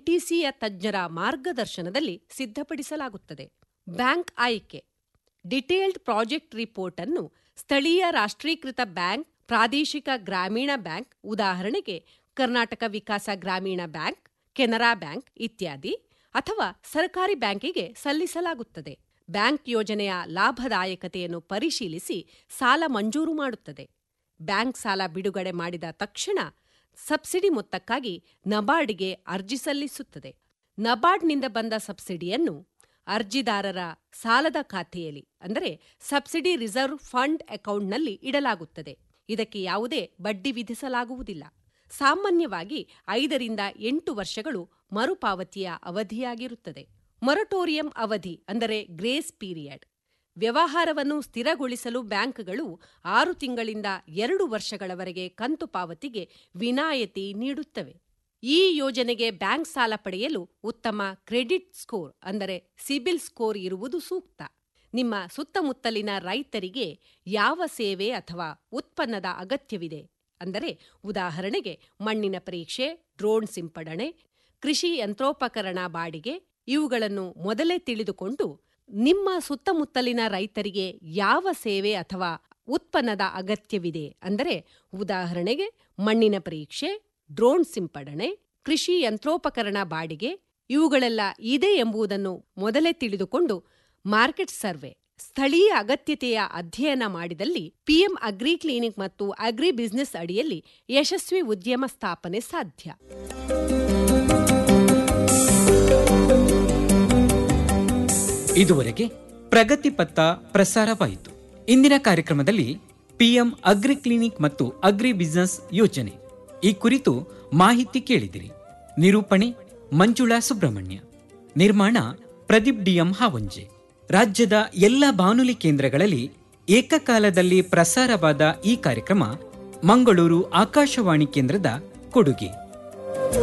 ಎನ್ಟಿಸಿಯ ತಜ್ಞರ ಮಾರ್ಗದರ್ಶನದಲ್ಲಿ ಸಿದ್ಧಪಡಿಸಲಾಗುತ್ತದೆ ಬ್ಯಾಂಕ್ ಆಯ್ಕೆ ಡಿಟೇಲ್ಡ್ ಪ್ರಾಜೆಕ್ಟ್ ರಿಪೋರ್ಟ್ ಅನ್ನು ಸ್ಥಳೀಯ ರಾಷ್ಟ್ರೀಕೃತ ಬ್ಯಾಂಕ್ ಪ್ರಾದೇಶಿಕ ಗ್ರಾಮೀಣ ಬ್ಯಾಂಕ್ ಉದಾಹರಣೆಗೆ ಕರ್ನಾಟಕ ವಿಕಾಸ ಗ್ರಾಮೀಣ ಬ್ಯಾಂಕ್ ಕೆನರಾ ಬ್ಯಾಂಕ್ ಇತ್ಯಾದಿ ಅಥವಾ ಸರ್ಕಾರಿ ಬ್ಯಾಂಕಿಗೆ ಸಲ್ಲಿಸಲಾಗುತ್ತದೆ ಬ್ಯಾಂಕ್ ಯೋಜನೆಯ ಲಾಭದಾಯಕತೆಯನ್ನು ಪರಿಶೀಲಿಸಿ ಸಾಲ ಮಂಜೂರು ಮಾಡುತ್ತದೆ ಬ್ಯಾಂಕ್ ಸಾಲ ಬಿಡುಗಡೆ ಮಾಡಿದ ತಕ್ಷಣ ಸಬ್ಸಿಡಿ ಮೊತ್ತಕ್ಕಾಗಿ ನಬಾರ್ಡ್ಗೆ ಅರ್ಜಿ ಸಲ್ಲಿಸುತ್ತದೆ ನಬಾರ್ಡ್ನಿಂದ ಬಂದ ಸಬ್ಸಿಡಿಯನ್ನು ಅರ್ಜಿದಾರರ ಸಾಲದ ಖಾತೆಯಲ್ಲಿ ಅಂದರೆ ಸಬ್ಸಿಡಿ ರಿಸರ್ವ್ ಫಂಡ್ ಅಕೌಂಟ್ನಲ್ಲಿ ಇಡಲಾಗುತ್ತದೆ ಇದಕ್ಕೆ ಯಾವುದೇ ಬಡ್ಡಿ ವಿಧಿಸಲಾಗುವುದಿಲ್ಲ ಸಾಮಾನ್ಯವಾಗಿ ಐದರಿಂದ ಎಂಟು ವರ್ಷಗಳು ಮರುಪಾವತಿಯ ಅವಧಿಯಾಗಿರುತ್ತದೆ ಮೊರಟೋರಿಯಂ ಅವಧಿ ಅಂದರೆ ಗ್ರೇಸ್ ಪೀರಿಯಡ್ ವ್ಯವಹಾರವನ್ನು ಸ್ಥಿರಗೊಳಿಸಲು ಬ್ಯಾಂಕ್ಗಳು ಆರು ತಿಂಗಳಿಂದ ಎರಡು ವರ್ಷಗಳವರೆಗೆ ಕಂತು ಪಾವತಿಗೆ ವಿನಾಯಿತಿ ನೀಡುತ್ತವೆ ಈ ಯೋಜನೆಗೆ ಬ್ಯಾಂಕ್ ಸಾಲ ಪಡೆಯಲು ಉತ್ತಮ ಕ್ರೆಡಿಟ್ ಸ್ಕೋರ್ ಅಂದರೆ ಸಿಬಿಲ್ ಸ್ಕೋರ್ ಇರುವುದು ಸೂಕ್ತ ನಿಮ್ಮ ಸುತ್ತಮುತ್ತಲಿನ ರೈತರಿಗೆ ಯಾವ ಸೇವೆ ಅಥವಾ ಉತ್ಪನ್ನದ ಅಗತ್ಯವಿದೆ ಅಂದರೆ ಉದಾಹರಣೆಗೆ ಮಣ್ಣಿನ ಪರೀಕ್ಷೆ ಡ್ರೋನ್ ಸಿಂಪಡಣೆ ಕೃಷಿ ಯಂತ್ರೋಪಕರಣ ಬಾಡಿಗೆ ಇವುಗಳನ್ನು ಮೊದಲೇ ತಿಳಿದುಕೊಂಡು ನಿಮ್ಮ ಸುತ್ತಮುತ್ತಲಿನ ರೈತರಿಗೆ ಯಾವ ಸೇವೆ ಅಥವಾ ಉತ್ಪನ್ನದ ಅಗತ್ಯವಿದೆ ಅಂದರೆ ಉದಾಹರಣೆಗೆ ಮಣ್ಣಿನ ಪರೀಕ್ಷೆ ಡ್ರೋನ್ ಸಿಂಪಡಣೆ ಕೃಷಿ ಯಂತ್ರೋಪಕರಣ ಬಾಡಿಗೆ ಇವುಗಳೆಲ್ಲ ಇದೆ ಎಂಬುದನ್ನು ಮೊದಲೇ ತಿಳಿದುಕೊಂಡು ಮಾರ್ಕೆಟ್ ಸರ್ವೆ ಸ್ಥಳೀಯ ಅಗತ್ಯತೆಯ ಅಧ್ಯಯನ ಮಾಡಿದಲ್ಲಿ ಪಿಎಂ ಅಗ್ರಿ ಕ್ಲಿನಿಕ್ ಮತ್ತು ಅಗ್ರಿ ಬಿಸಿನೆಸ್ ಅಡಿಯಲ್ಲಿ ಯಶಸ್ವಿ ಉದ್ಯಮ ಸ್ಥಾಪನೆ ಸಾಧ್ಯ ಇದುವರೆಗೆ ಪ್ರಗತಿ ಪತ್ತ ಪ್ರಸಾರವಾಯಿತು ಇಂದಿನ ಕಾರ್ಯಕ್ರಮದಲ್ಲಿ ಪಿಎಂ ಅಗ್ರಿ ಕ್ಲಿನಿಕ್ ಮತ್ತು ಅಗ್ರಿ ಬಿಸಿನೆಸ್ ಯೋಜನೆ ಈ ಕುರಿತು ಮಾಹಿತಿ ಕೇಳಿದಿರಿ ನಿರೂಪಣೆ ಮಂಜುಳಾ ಸುಬ್ರಹ್ಮಣ್ಯ ನಿರ್ಮಾಣ ಪ್ರದೀಪ್ ಡಿಎಂ ಹಾವಂಜೆ ರಾಜ್ಯದ ಎಲ್ಲ ಬಾನುಲಿ ಕೇಂದ್ರಗಳಲ್ಲಿ ಏಕಕಾಲದಲ್ಲಿ ಪ್ರಸಾರವಾದ ಈ ಕಾರ್ಯಕ್ರಮ ಮಂಗಳೂರು ಆಕಾಶವಾಣಿ ಕೇಂದ್ರದ ಕೊಡುಗೆ